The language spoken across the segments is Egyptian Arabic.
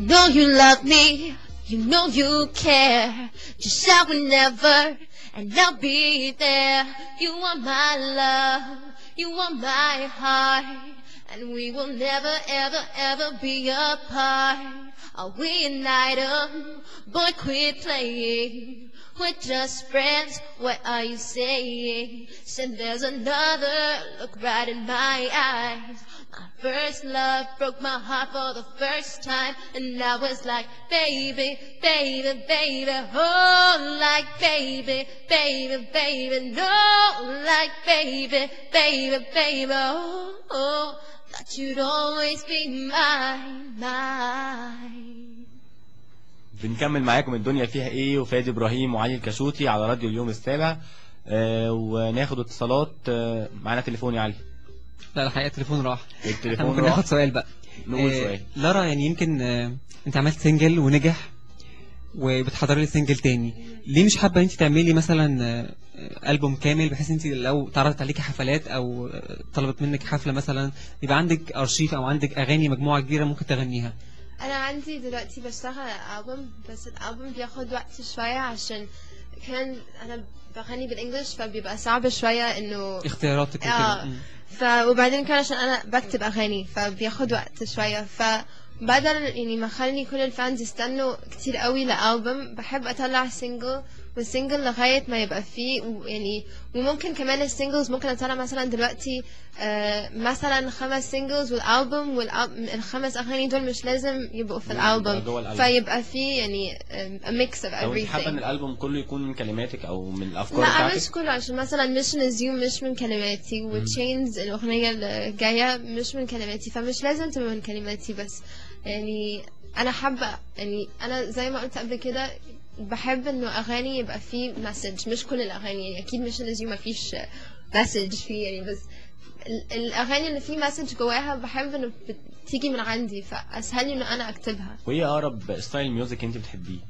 know you love me, you know you care. Just shout whenever, and I'll be there. You are my love, you are my heart, and we will never, ever, ever be apart. Are we an item? Boy, quit playing. We're just friends. What are you saying? Said there's another. Look right in my eyes. My first love broke my heart for the first time, and I was like, baby, baby, baby, oh, like baby, baby, baby, no, like baby, baby, baby, oh, oh, thought you'd always be mine, mine. بنكمل معاكم الدنيا فيها ايه وفادي ابراهيم وعلي الكشوتي على راديو اليوم السابع آه وناخد اتصالات آه معانا تليفون يا علي لا الحقيقة التليفون راح التليفون ممكن راح. ناخد سؤال بقى نقول آه، سؤال. لارا يعني يمكن آه، انت عملت سنجل ونجح وبتحضري لي سنجل تاني ليه مش حابة انت تعملي مثلا آه، آه، ألبوم كامل بحيث انت لو اتعرضت عليكي حفلات او آه، طلبت منك حفلة مثلا يبقى عندك ارشيف او عندك اغاني مجموعة كبيرة ممكن تغنيها انا عندي دلوقتي بشتغل على ألبوم بس الألبوم بياخد وقت شوية عشان كان انا بغني بالانجلش فبيبقى صعب شوية انه اختياراتك وكده اه مم. ف وبعدين كمان عشان انا بكتب اغاني فبياخد وقت شوية فبدل يعني ما اخلي كل الفانز يستنوا كتير قوي لألبوم بحب اطلع سينجل والسينجل لغاية ما يبقى فيه و- يعني وممكن كمان السينجلز ممكن اطلع مثلا دلوقتي آه مثلا خمس سينجلز والالبوم والخمس اغاني دول مش لازم يبقوا في يبقى الالبوم جوه الألبوم. فيبقى فيه يعني a mix of لو انت حابه ان everything الالبوم كله يكون من كلماتك او من الافكار لا بتاعتك مش كله عشان مثلا Mission is You مش من كلماتي وتشينز الأغنية الجاية مش من كلماتي فمش لازم تبقى من كلماتي بس يعني أنا حابة يعني أنا زي ما قلت قبل كده بحب إنه أغاني يبقى فيه مسج مش كل الأغاني يعني أكيد Mission is You مفيش مسج فيه يعني بس ال- الأغاني اللي فيه مسج جواها بحب إنه بتيجي من عندي فأسهل لي إنه أنا أكتبها وايه اقرب ستايل ميوزك انت بتحبيه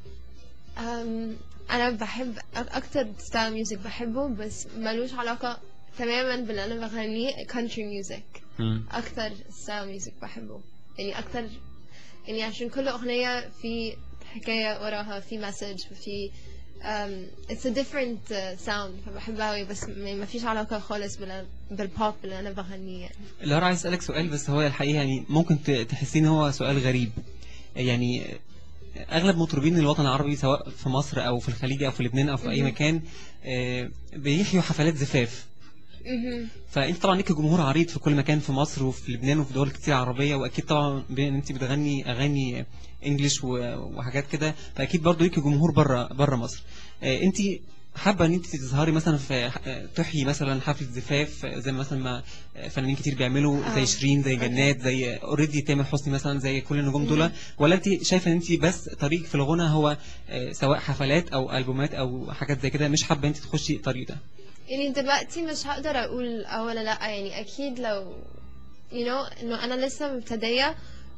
أم، انا بحب أك- اكتر ستايل ميوزك بحبه بس ملوش علاقة تماما باللي انا بغنيه country music مم. اكتر ستايل ميوزك بحبه يعني اكتر يعني عشان كل اغنية في حكاية وراها في مسج وفي um, it's a different uh, sound فبحبها أوي بس ما ما فيش علاقة خالص بال بالبوب اللي أنا بغنيه يعني. لارا عايز اسالك سؤال بس هو الحقيقه يعني ممكن ت- تحسين هو سؤال غريب يعني اغلب مطربين الوطن العربي سواء في مصر او في الخليج او في لبنان او في اي مهم. مكان آه، بيحيوا حفلات زفاف مهم. فانت طبعا ليك جمهور عريض في كل مكان في مصر وفي لبنان وفي دول كتير عربيه واكيد طبعا بين انت بتغني اغاني انجلش و- وحاجات كده فاكيد برضو ليك جمهور بره بره مصر آه، انت حابه ان انت تظهري مثلا في آه، تحيي مثلا حفله زفاف آه، زي مثلا ما آه، فنانين كتير بيعملوا آه. زي شيرين زي أوكي. جنات زي اوريدي تامر حسني مثلا زي كل النجوم دول مهم. ولا انت شايفه ان انت بس طريق في الغنى هو آه، سواء حفلات او البومات او حاجات زي كده مش حابه انت تخشي الطريق ده يعني دلوقتي مش هقدر اقول اه ولا لا يعني اكيد لو you know انه انا لسه مبتدية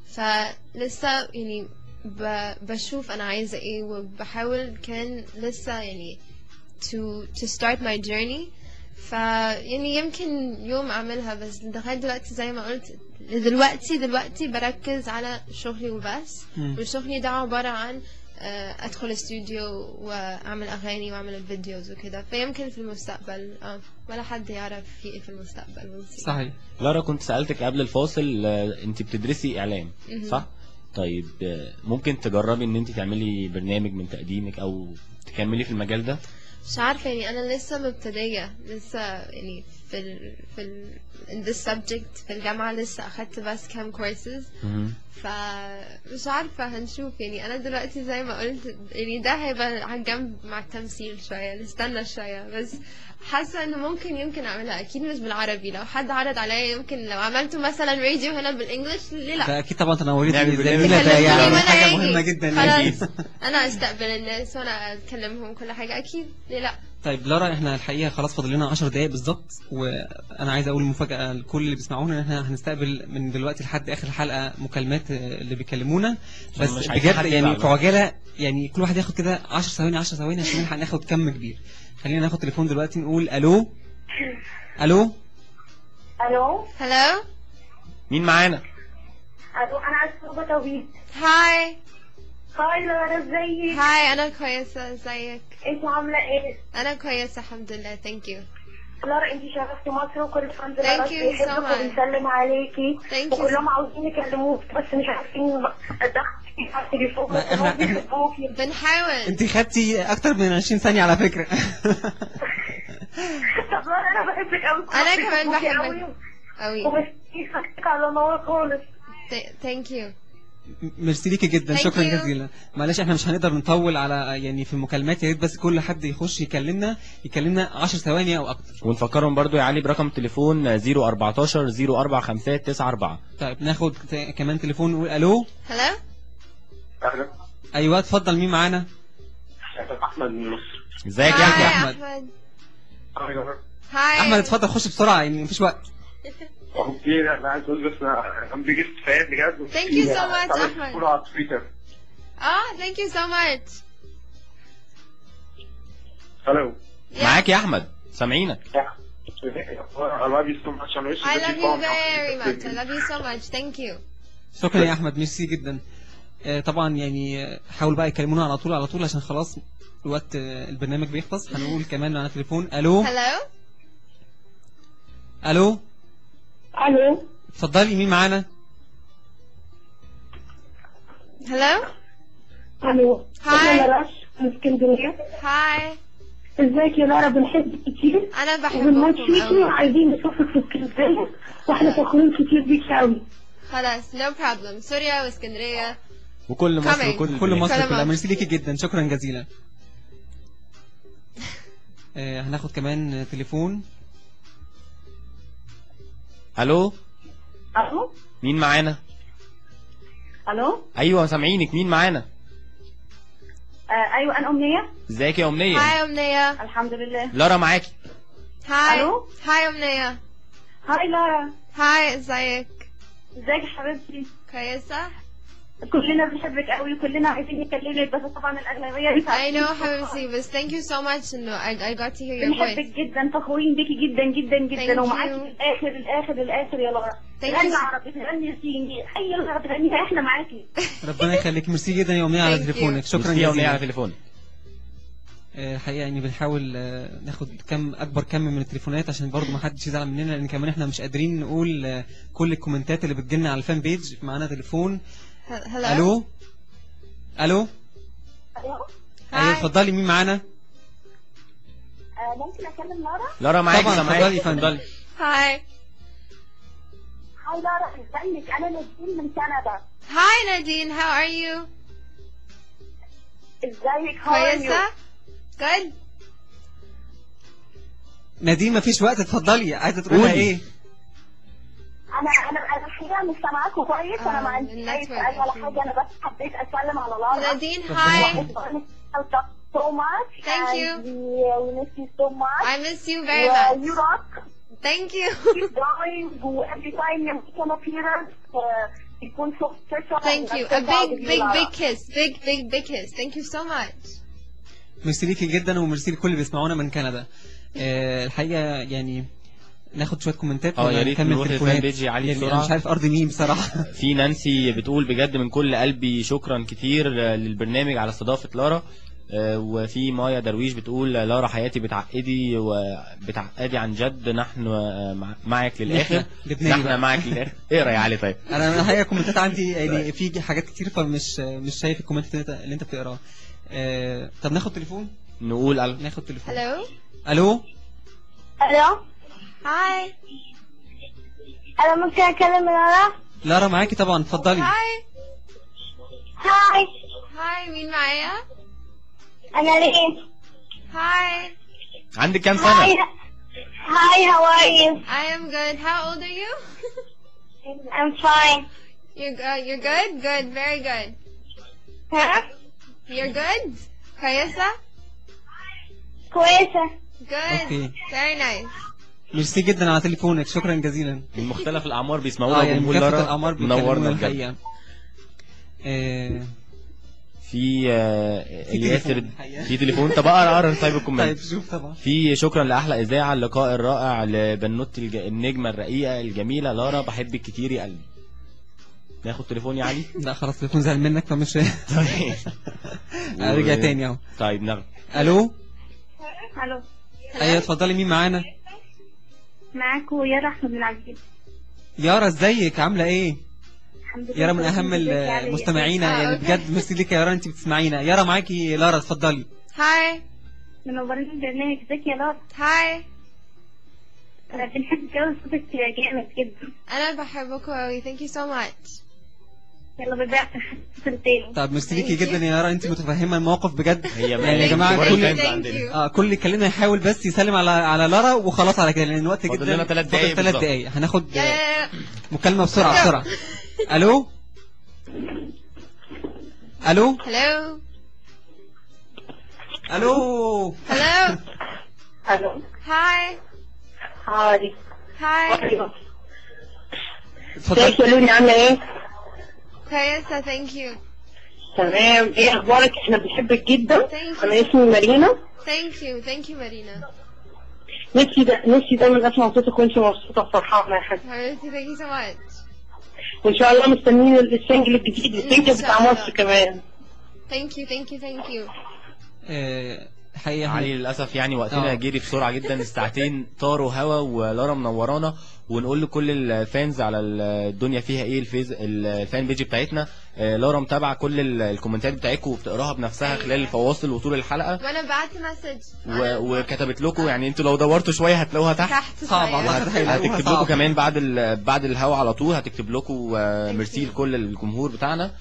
فلسه يعني ب... بشوف انا عايزة ايه وبحاول كان لسه يعني to to start my journey ف يعني يمكن يوم اعملها بس لغاية دلوقتي زي ما قلت دلوقتي دلوقتي بركز على شغلي وبس مم. وشغلي ده عبارة عن آه، ادخل استوديو واعمل اغاني واعمل الفيديوز وكده فيمكن في المستقبل اه ولا حد يعرف في ايه في المستقبل we'll see. صحيح لارا كنت سألتك قبل الفاصل آه، انت بتدرسي اعلام مهم. صح طيب آه، ممكن تجربي ان انت تعملي برنامج من تقديمك او تكملي في المجال ده مش عارفة يعني أنا لسه مبتدية لسه يعني في ال في ال in this subject في الجامعة لسه أخدت بس كام courses مهم. فمش عارفة هنشوف يعني أنا دلوقتي زي ما قلت يعني ده هيبقى على جنب مع التمثيل شوية نستنى شوية بس حاسة إنه ممكن يمكن أعملها أكيد مش بالعربي لو حد عرض عليا يمكن لو عملته مثلا راديو هنا بالإنجلش ليه لأ فاكيد طبعا تنورتي نعمل برنامج الزميله ده كلموني يعني وأنا حاجه أجي. مهمه جدا خلاص أكيد. أنا أستقبل الناس وأنا أكلمهم كل حاجة أكيد ليه لأ طيب لارا احنا الحقيقه خلاص فاضل لنا 10 دقائق بالظبط وانا عايز اقول مفاجاه لكل اللي بيسمعونا ان احنا هنستقبل من دلوقتي لحد اخر الحلقه مكالمات آه، اللي بيكلمونا بس مش عايزين بجد حد يعني يزعل في عجاله يعني كل واحد ياخد كده 10 ثواني 10 ثواني عشان نلحق ناخد كم كبير خلينا ناخد تليفون دلوقتي نقول الو الو الو هلو مين معانا الو انا عايز صوبة توبيت هاي هاي لارا ازيك هاي أنا كويسة ازيك انت عاملة ايه أنا كويسة الحمد لله thank you لارا انت شرفت مصر وكل الفانز Thank لارا you so بيحبك much. وبنسلم عليكي Thank you. وكلهم عاوزين يكلموك بس مش عارفين الضغط على التليفون لا، بس احنا- هم بيحبوكي بنحاول انت خدتي اكتر من 20 ثانية على فكرة طب لارا انا بحبك قوي أنا كمان بحبك. أوي ومستنيك على نور خالص Th- thank you ميرسي ليكي جدا Thank شكرا you. جزيلا معلش احنا مش هنقدر نطول على يعني في المكالمات يا ريت بس كل حد يخش يكلمنا يكلمنا 10 ثواني او اكتر ونفكرهم برضو يا علي برقم تليفون 014 04594 طيب ناخد ت- كمان تليفون نقول الو hello اهلا ايوه اتفضل مين معانا احمد من مصر ازيك Hi. يا هاي احمد أحمد. أحمد هاي هاي احمد اتفضل خش بسرعة يعني مفيش وقت اوكي انا عايز اقول بس انا ام بيجست فان بجد Thank you so much, عملت أحمد. فولو على تويتر Oh thank you so much الو Yeah. معاك يا احمد سامعينك I love you so much. I wish I you love could you keep on very talking. much I love you so much thank you شكرا يا احمد ميرسي جدا آه، طبعا يعني آه، حاول بقى يكلمونا على طول على طول عشان خلاص الوقت آه، البرنامج بيخلص هنقول كمان على تليفون الو hello الو الو اتفضلي مين معانا hello الو Hi. انا لارا من اسكندريه هاي ازيك يا لارا بنحبك كتير أنا وبنموت بحبكم فيكي أوي وعايزين نشوفك في اسكندريه واحنا فخورين كتير بيكي قوي خلاص no problem سوريا واسكندرية وكل مصر Coming. وكل كل البلاد. مصر كل كلها مصر. ميرسي ليكي جدا شكرا جزيلا آه، هناخد كمان آه، تليفون الو الو مين معانا الو ايوه سامعينك مين معانا آه ايوه انا امنيه ازيك يا امنيه هاي أمنية الحمد لله لارا معاكي هاي ألو؟ هاي أمنية هاي لارا هاي ازيك ازيك يا حبيبتي كويسة كلنا بنحبك قوي وكلنا عايزين نكلمك بس طبعا الاغلبيه انت I know حبيبتي بس thank you so much إنه I, I got to hear your بنحبك voice جدا فخورين بيكي جدا جدا Thank جدا you. ومعاكي في الاخر الاخر الاخر يا لارا Thank you. تغني عربي تغني صيني اي لغه تغنيها احنا معاكي ربنا يخليك ميرسي جدا يا امنيه على Thank you. تليفونك شكرا ميرسي يا امنيه على جزيلا تليفون آه، الحقيقه يعني بنحاول آه، ناخد كم اكبر كم من التليفونات عشان برضو ما حدش يزعل مننا لان كمان احنا مش قادرين نقول آه، كل الكومنتات اللي بتجيلنا على الفان بيج معانا تليفون hello الو الو ايوه ايوه Hi. اتفضلي مين معانا آه ممكن اكلم لارا لارا معاكي طبعاً، سامعاكي اتفضلي يا فندم. اتفضلي هاي هاي لارا ازيك انا نسيم من كندا هاي نادين how are you ازيك هاي كويسة good نادين مفيش وقت اتفضلي عايزه تقولي قولي. ايه انا انا انا الحقيقه مش سامعاكم كويس انا ما آه، عنديش اي النتورك سؤال ولا أكيد. حاجه انا بس حبيت اسلم على لارا نادين ربنا hi يخليك. so much Thank and you. we, uh, we miss you so much I miss you very Well, much you rock thank you keep going every time you make an appearance uh, يكون so special thank and you I'm so a proud big of you, big Lara. big kiss big big big kiss thank you so much ميرسي ليكي جدا وميرسي لكل اللي بيسمعونا من كندا آه، الحقيقه يعني ناخد شويه كومنتات اه، ولا يا ريت نكمل نروح تليفونات للفان بيج يا علي يعني بسرعة. انا مش عارف ارض مين بصراحه في نانسي بتقول بجد من كل قلبي شكرا كتير آه، للبرنامج على استضافة لارا آه، وفي مايا درويش بتقول آه، لارا حياتي بتعقدي وبتعقدي عن جد نحن آه، مع- معك للآخر نحن لبناني نحن بقى. معك للآخر اقرا يا علي طيب انا الحقيقه الكومنتات عندي يعني في حاجات كتير فمش مش شايف الكومنتات اللي انت اللي انت بتقراها آه، طب ناخد تليفون نقول على ناخد تليفون hello الو الو hi انا ممكن اكلم لارا لارا معاكي طبعا اتفضلي hi هاي hi مين معايا انا ليه hi عندك كام سنة؟ هاي هاو ار يو I am good how old are you I'm fine you're uh, you're good good very good ها you're good كويسة كويسه good Okay. very nice ميرسي جدا على تليفونك شكرا جزيلا من مختلف الأعمار بيسمعونا اه يعني وجمهور مكافأة لارا الاعمار منورنا بيكلمونا بجد الحقيقه آه، في آه، في الياسر تليفون الحقيقة. في تليفون طب اقرا اقرا طيب طيب الكومنت شوف طبعا في شكرا لاحلى اذاعه اللقاء الرائع لبنوتي الج... النجمه الرقيقه الجميله لارا بحبك كتير يا قلبي ناخد تليفون يا علي لا خلاص التليفون زعل منك فمش طيب رجع تاني اهو طيب ناخد الو الو ايوه اتفضلي مين معانا معاكم يارا احمد من عبد يارا ازيك عامله ايه الحمد لله يارا من اهم المستمعين يعني بجد ميرسي ليك يا يارا انت بتسمعينا يارا معاكي لارا اتفضلي Hi. منورين البرنامج ازيك يا لارا Hi. أنا بنحب جو صوتك جامد جدا أنا بحبكم أوي. Thank you so much. يلا ببدأ الصوت التاني طب ميرسي ليكي Thank you. جدا يا يارا انت متفهمه الموقف بجد هي يعني يا Thank جماعه you. كل الفانز Thank عندنا. you. اه كل اللي كلمنا يحاول بس يسلم على على لارا وخلاص على كده لان الوقت فاضل جدا لنا تلات فاضل دقايق تلات بالظبط. دقايق هناخد Yeah, yeah, yeah. مكالمه بسرعه بسرعه الو الو Hello. الو Hello. الو Hi. هاي Hi. اتفضل ازيك يا لوني عاملة ايه؟ كويسة. Thank you. تمام ايه اخبارك احنا بنحبك جدا Thank you. انا اسمي مارينا Thank you. Thank you, Marina. نفسي دا نفسي دايما اسمع صوتك وانت مبسوطة وفرحانة يا حاج حبيبتي thank you so much. وان شاء الله مستنيين السنجل الجديد السنجل إن بتاع شاء الله. مصر كمان Thank you. Thank you. Thank you. آه، حقيقه علي للاسف يعني وقتنا آه. جري بسرعه جدا الساعتين طاروا هوا ولارا منورانا ونقول لكل الفانز على الدنيا فيها ايه الفيز الفان بيج بتاعتنا آه، لارا متابعه كل ال- الكومنتات بتاعتكم وبتقراها بنفسها خلال الفواصل وطول الحلقه وأنا بعت مسج. و... وكتبت لكم يعني انتوا لو دورتوا شويه هتلاقوها تحت تحت صعب شوية. والله. هت- هيلاقوها هتكتب صعب. لكم كمان بعد ال... بعد الهوا على طول هتكتب لكم آه، ميرسي لكل الجمهور بتاعنا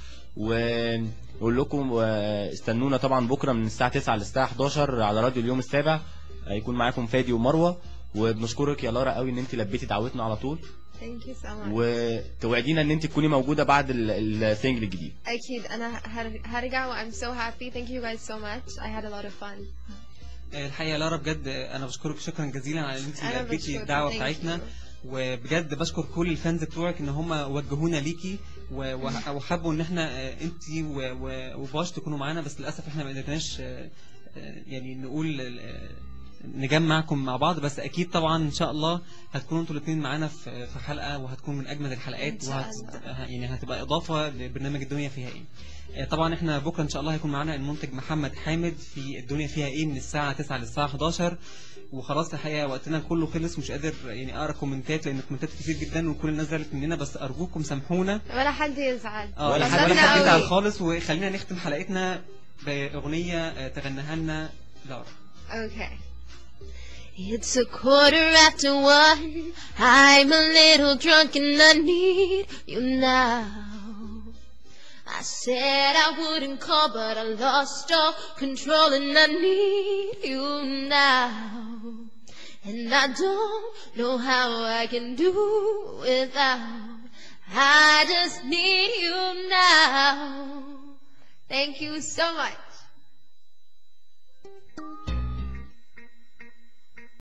ونقول لكم آه، استنونا طبعا بكره من الساعه 9 للساعه 11 على راديو اليوم السابع هيكون معاكم فادي ومروه وبنشكرك يا لارا قوي ان انت لبيتي دعوتنا على طول Thank you so much. وتوعدينا ان انت تكوني موجوده بعد ال- السنجل الجديد أكيد أنا هر- هرجع و I'm so happy. Thank you guys so much. I had a lot of fun. آه، الحقيقه يا لارا بجد آه، انا بشكرك شكرا جزيلا على ان انت أنا لبيتي بشكرك. الدعوه Thank بتاعتنا you. وبجد بشكر كل الفانز بتوعك ان هم وجهونا ليكي و- و- وحبوا ان احنا انت وباش تكونوا معانا بس للاسف احنا ما قدرناش آه، آه، يعني نقول آه، نجمعكم مع بعض بس اكيد طبعا ان شاء الله هتكونوا انتوا الاثنين معانا في في حلقه وهتكون من اجمل الحلقات إن شاء وهت الله. يعني هتبقى اضافه لبرنامج الدنيا فيها ايه آه، طبعا احنا بكره ان شاء الله هيكون معانا المنتج محمد حامد في الدنيا فيها ايه من الساعه 9 للساعه 11 وخلاص الحقيقه وقتنا كله خلص ومش قادر يعني اقرا كومنتات لان الكومنتات كتير جدا وكل الناس زعلت مننا بس ارجوكم سامحونا ولا حد يزعل. اه ولا ولا حد- حد ولا حد قوي. يزعل خالص وخلينا نختم حلقتنا باغنيه آه، تغناها لنا لارا Okay. It's a quarter after one. I'm a little drunk and I need you now. I said I wouldn't call, but I lost all control and I need you now. And I don't know how I can do without. I just need you now. Thank you so much.